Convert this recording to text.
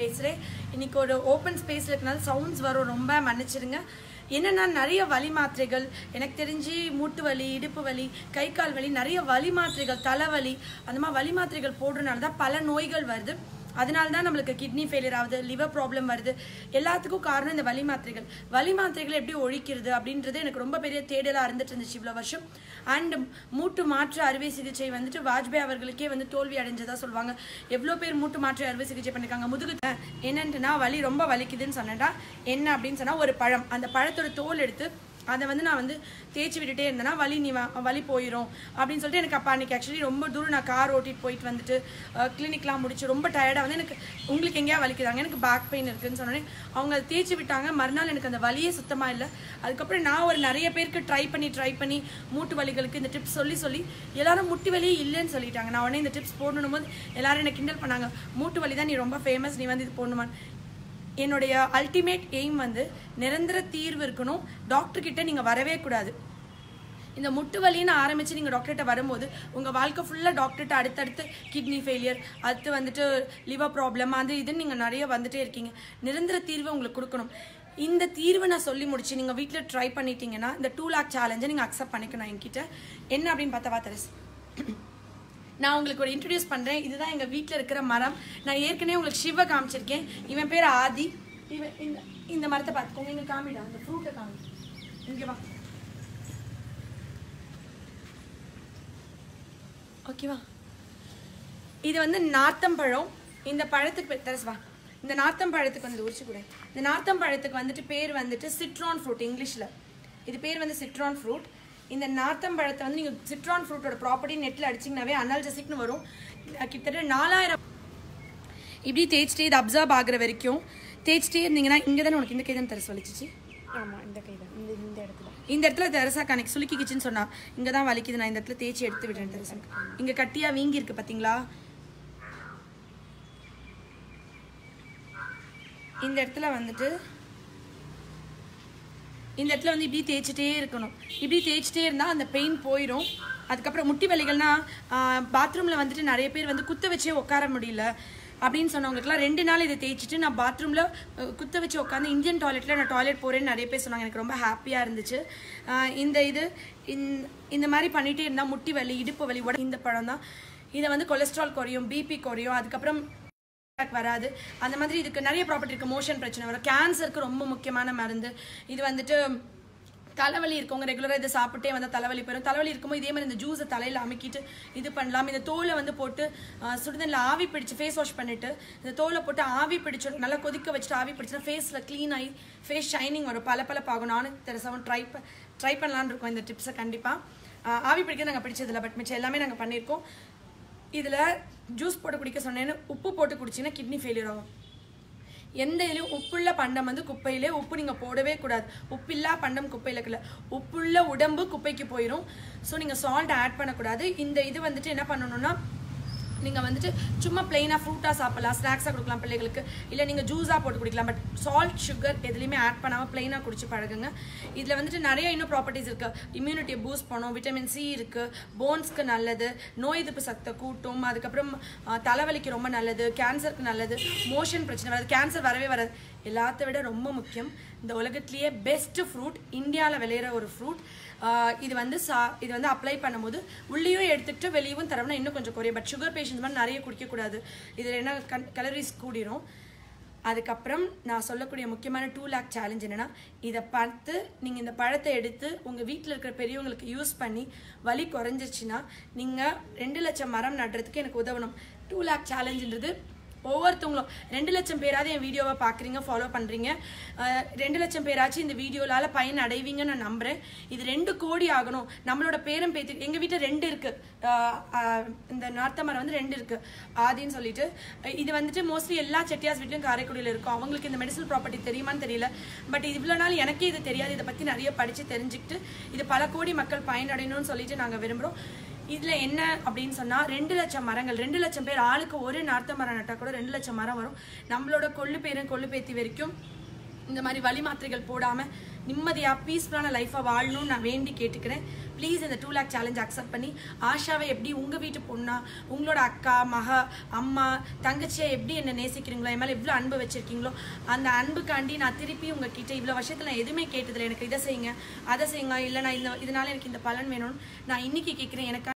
பேசுகிறேன் இன்னைக்கு ஒரு ஓப்பன் ஸ்பேஸில் இருக்கனால சவுண்ட்ஸ் வரும் ரொம்ப மன்னிச்சிடுங்க என்னென்னா நிறைய வலி மாத்திரைகள் எனக்கு தெரிஞ்சு மூட்டு வலி இடுப்பு வலி கை கால் வலி நிறைய வலி மாத்திரைகள் தலைவலி அந்த மாதிரி வலி மாத்திரைகள் போடுறதுனால தான் பல நோய்கள் வருது அதனால தான் நம்மளுக்கு கிட்னி ஃபெயிலியர் ஆகுது லிவர் ப்ராப்ளம் வருது எல்லாத்துக்கும் காரணம் இந்த வலி மாத்திரைகள் வலி மாத்திரைகள் எப்படி ஒழிக்கிறது அப்படின்றது எனக்கு ரொம்ப பெரிய தேடலாக இருந்துட்டு இருந்துச்சு இவ்வளோ வருஷம் அண்ட் மூட்டு மாற்று அறுவை சிகிச்சை வந்துட்டு வாஜ்பாய் அவர்களுக்கே வந்து தோல்வி அடைஞ்சதா சொல்லுவாங்க எவ்வளோ பேர் மூட்டு மாற்று அறுவை சிகிச்சை பண்ணிருக்காங்க முதுகு என்னன்ட்டுனா வலி ரொம்ப வலிக்குதுன்னு சொன்னேன்டா என்ன அப்படின்னு சொன்னால் ஒரு பழம் அந்த பழத்தோட தோல் எடுத்து அதை வந்து நான் வந்து தேய்ச்சி விட்டுட்டே இருந்தேன்னா வலி நீ வ- வலி போயிடும் அப்படின்னு சொல்லிட்டு எனக்கு அப்போ அன்றைக்கி ஆக்சுவலி ரொம்ப தூரம் நான் கார் ஓட்டிட்டு போயிட்டு வந்துட்டு கிளினிக்லாம் முடிச்சு ரொம்ப டயர்டாக வந்து எனக்கு உங்களுக்கு எங்கேயா வலிக்குதாங்க எனக்கு பேக் பெயின் இருக்குன்னு சொன்னோன்னே அவங்க அதை தேய்ச்சி விட்டாங்க மறுநாள் எனக்கு அந்த வலியே சுத்தமாக இல்லை அதுக்கப்புறம் நான் ஒரு நிறைய பேருக்கு ட்ரை பண்ணி ட்ரை பண்ணி மூட்டு வலிகளுக்கு இந்த டிப்ஸ் சொல்லி சொல்லி எல்லாரும் முட்டி வலியே இல்லைன்னு சொல்லிட்டாங்க நான் உடனே இந்த டிப்ஸ் போடணும் போது எல்லாரும் என்ன கிண்டல் பண்ணாங்க மூட்டு வலி தான் நீ ரொம்ப ஃபேமஸ் நீ வந்து இது போடணுமான்னு என்னுடைய அல்டிமேட் எய்ம் வந்து நிரந்தர தீர்வு இருக்கணும் டாக்டர் கிட்ட நீங்க வரவே கூடாது இந்த முட்டு வலின்னு ஆரம்பிச்சு நீங்க டாக்டர்கிட்ட வரும்போது உங்க வாழ்க்கை ஃபுல்லா டாக்டர்கிட்ட அடுத்தடுத்து கிட்னி ஃபெயிலியர் அடுத்து வந்துட்டு லிவர் ப்ராப்ளம் அது இதுன்னு நீங்க நிறைய வந்துட்டே இருக்கீங்க நிரந்தர தீர்வு உங்களுக்கு கொடுக்கணும் இந்த தீர்வை நான் சொல்லி முடிச்சு நீங்க வீட்ல ட்ரை பண்ணிட்டீங்கன்னா இந்த டூ லேக் சேலஞ்சை நீங்க அக்செப்ட் பண்ணிக்கணும் என்கிட்ட என்ன அப்படின்னு பார்த்தவா தெரஸ் நான் உங்களுக்கு ஒரு இன்ட்ரடியூஸ் பண்றேன் இதுதான் எங்க வீட்ல இருக்கிற மரம் நான் ஏற்கனவே உங்களுக்கு சிவ காமிச்சிருக்கேன் இவன் பேர் ஆதி இவன் இந்த இந்த மரத்தை பார்த்துக்கோங்க இங்க காமிடா அந்த ஃப்ரூட்டை காமி இங்க வா ஓகேவா இது வந்து நார்த்தம்பழம் இந்த பழத்துக்கு பே- தெரஸ் வா இந்த நார்த்தம்பழத்துக்கு வந்து உரிச்சு கூட இந்த நார்த்தம்பழத்துக்கு வந்துட்டு பேர் வந்துட்டு சிட்ரான் ஃப்ரூட் இங்கிலீஷ்ல இது பேர் வந்து சிட்ரான் ஃப்ரூட் இந்த நார்த்தம்பழத்தை வந்து நீங்க சிட்ரான் ஃப்ரூட்டோட ப்ராப்பர்ட்டி நெட்ல அடிச்சீங்கன்னாவே அனால்ஜசிக்னு வரும் அஹ் கிட்டத்தட்ட நாலாயிரம் இப்படி தேய்ச்சிட்டே இது அப்சர்வ் ஆகுற வரைக்கும் தேய்ச்சிட்டே இருந்தீங்கன்னா இங்கே தானே உனக்கு இந்த கை தான் தெரஸ் வலிச்சிச்சு ஆமா இந்த கை தான் இந்த இந்த இடத்துல இந்த இடத்துல தெரசா கணக்கு சுலுக்கிக்கிச்சுன்னு சொன்னா இங்க தான் வலிக்குது நான் இந்த இடத்துல தேய்ச்சி எடுத்து விடுறேன் தெரசா இங்க கட்டியா வீங்கி இருக்கு பாத்தீங்களா இந்த இடத்துல வந்துட்டு இந்த இடத்துல வந்து இப்படி தேய்ச்சிட்டே இருக்கணும் இப்படி தேய்ச்சிட்டே இருந்தா அந்த பெயின் போயிடும் அதுக்கப்புறம் முட்டி வலிகள்னா பாத்ரூம்ல வந்துட்டு நிறைய பேர் வந்து குத்த வச்சே உட்கார முடியல அப்படின்னு சொன்னவங்களுக்குலாம் ரெண்டு நாள் இதை தேய்ச்சிட்டு நான் பாத்ரூம்ல குத்த வச்சு உட்காந்து இந்தியன் டாய்லெட்ல நான் டாய்லெட் போறேன்னு நிறைய பேர் சொன்னாங்க எனக்கு ரொம்ப ஹாப்பியா இருந்துச்சு ஆஹ் இந்த இது இந்த- இந்த மாதிரி பண்ணிட்டே இருந்தா முட்டி வலி இடுப்பு வலி உட இந்த பழம் தான் இதை வந்து கொலஸ்ட்ரால் குறையும் பிபி குறையும் அதுக்கப்புறம் attack வராது அந்த மாதிரி இதுக்கு நிறைய ப்ராப்பர்ட்டி இருக்கு மோஷன் பிரச்சனை வரும் கேன்சருக்கு ரொம்ப முக்கியமான மருந்து இது வந்துட்டு தலைவலி இருக்கவங்க ரெகுலராக இதை சாப்பிட்டே வந்தால் தலைவலி போயிடும் தலைவலி இருக்கும்போது இதே மாதிரி இந்த ஜூஸை தலையில் அமுக்கிட்டு இது பண்ணலாம் இந்த தோலை வந்து போட்டு சுடுதண்ணில் ஆவி பிடிச்சு ஃபேஸ் வாஷ் பண்ணிட்டு இந்த தோலை போட்டு ஆவி பிடிச்சு நல்லா கொதிக்க வச்சுட்டு ஆவி பிடிச்சா ஃபேஸில் க்ளீன் ஆகி ஃபேஸ் ஷைனிங் வரும் பல பல பாகும் நானும் தெரசாவும் ட்ரை ட்ரை பண்ணலான்னு இருக்கோம் இந்த டிப்ஸை கண்டிப்பாக ஆவி பிடிக்க நாங்கள் பிடிச்சதில்ல பட் மிச்சம் எல்லாமே நாங்கள் பண்ணியிருக்கோம் இதில் ஜூஸ் போட்டு குடிக்க சொன்னேன்னு உப்பு போட்டு குடிச்சிங்கன்னா கிட்னி ஃபெயிலியர் ஆகும் எந்த இதுலையும் உப்புள்ள பண்டம் வந்து குப்பையிலே உப்பு நீங்கள் போடவே கூடாது உப்பில்லா பண்டம் குப்பையில் இருக்கல உப்புள்ள உடம்பு குப்பைக்கு போயிடும் ஸோ நீங்கள் சால்ட் ஆட் பண்ணக்கூடாது இந்த இது வந்துட்டு என்ன பண்ணணும்னா நீங்கள் வந்துட்டு சும்மா பிளெயினாக ஃப்ரூட்டாக சாப்பிடலாம் ஸ்நாக்ஸாக கொடுக்கலாம் பிள்ளைகளுக்கு இல்லை நீங்கள் ஜூஸாக போட்டு குடிக்கலாம் பட் சால்ட் சுகர் எதுலையுமே ஆட் பண்ணாமல் பிளெயினாக குடிச்சு பழகுங்க இதில் வந்துட்டு நிறைய இன்னும் ப்ராப்பர்ட்டிஸ் இருக்குது இம்யூனிட்டியை பூஸ்ட் பண்ணும் விட்டமின் சி இருக்குது போன்ஸ்க்கு நல்லது நோய் எதிர்ப்பு சக்தி கூட்டும் அதுக்கப்புறம் ஆஹ், தலைவலிக்கு ரொம்ப நல்லது கேன்சருக்கு நல்லது மோஷன் பிரச்சனை வராது கேன்சர் வரவே வராது எல்லாத்த விட ரொம்ப முக்கியம் இந்த உலகத்திலேயே பெஸ்ட் ஃப்ரூட் இந்தியாவில் விளையிற ஒரு ஃப்ரூட் இது வந்து சா இது வந்து அப்ளை பண்ணும்போது உள்ளேயும் எடுத்துக்கிட்டு வெளியவும் தரவுனா இன்னும் கொஞ்சம் குறையும் பட் சுகர் பேஷண்ட்ஸ் மாதிரி நிறைய குடிக்கக்கூடாது இதில் என்ன கன் கலரிஸ் கூடிரும் அதுக்கப்புறம் நான் சொல்லக்கூடிய முக்கியமான டூ லேக் சேலஞ்ச் என்னன்னா இதை பார்த்து நீங்கள் இந்த பழத்தை எடுத்து உங்கள் வீட்டில் இருக்கிற பெரியவங்களுக்கு யூஸ் பண்ணி வலி குறைஞ்சிச்சுன்னா நீங்கள் ரெண்டு லட்சம் மரம் நடுறதுக்கு எனக்கு உதவணும் டூ லேக் சேலஞ்சுன்றது ஒவ்வொருத்தவங்களும் ரெண்டு லட்சம் பேராவது என் வீடியோவை பார்க்குறீங்க ஃபாலோ பண்ணுறீங்க ரெண்டு லட்சம் பேராச்சும் இந்த வீடியோலால் பயன் அடைவீங்கன்னு நான் நம்புகிறேன் இது ரெண்டு கோடி ஆகணும் நம்மளோட பேரும் பேத்தி எங்கள் வீட்டில் ரெண்டு இருக்குது இந்த நார்த்த மரம் வந்து ரெண்டு இருக்குது ஆதின்னு சொல்லிட்டு அஹ் இது வந்துட்டு மோஸ்ட்லி எல்லா செட்டியாஸ் வீட்லையும் காரைக்குடியில் இருக்கும் அவங்களுக்கு இந்த மெடிசல் ப்ராப்பர்ட்டி தெரியுமான்னு தெரியல பட் இவ்வளோ நாள் எனக்கே இது தெரியாது இதை பற்றி நிறைய படித்து தெரிஞ்சுக்கிட்டு இது பல கோடி மக்கள் பயனடையணும்னு சொல்லிட்டு நாங்கள் விரும்புகிறோம் இதுல என்ன அப்படின்னு சொன்னா ரெண்டு லட்சம் மரங்கள் ரெண்டு லட்சம் பேர் ஆளுக்கு ஒரு நார்த்த மரம் நட்டா கூட ரெண்டு லட்சம் மரம் வரும் நம்மளோட கொள்ளு பேரும் கொள்ளு பேத்தி வரைக்கும் இந்த மாதிரி வழி மாத்திரைகள் போடாம நிம்மதியா பீஸ்ஃபுல்லான லைஃபை வாழணும்னு நான் வேண்டி கேட்டுக்கிறேன் ப்ளீஸ் இந்த டூ லேக் சேலஞ்ச் அக்செப்ட் பண்ணி ஆஷாவை எப்படி உங்க வீட்டு பொண்ணா உங்களோட அக்கா மக அம்மா தங்கச்சியை எப்படி என்ன நேசிக்கிறீங்களோ என் மேல எவ்வளவு அன்பு வச்சிருக்கீங்களோ அந்த அன்புக்காண்டி நான் திருப்பி உங்ககிட்ட இவ்வளவு வருஷத்துல நான் எதுவுமே கேட்டதில்லை எனக்கு இதை செய்யுங்க அதை செய்யுங்க இல்லை நான் இந்த இதனால எனக்கு இந்த பலன் வேணும்னு நான் இன்னைக்கு கேட்கிறேன் எனக்கு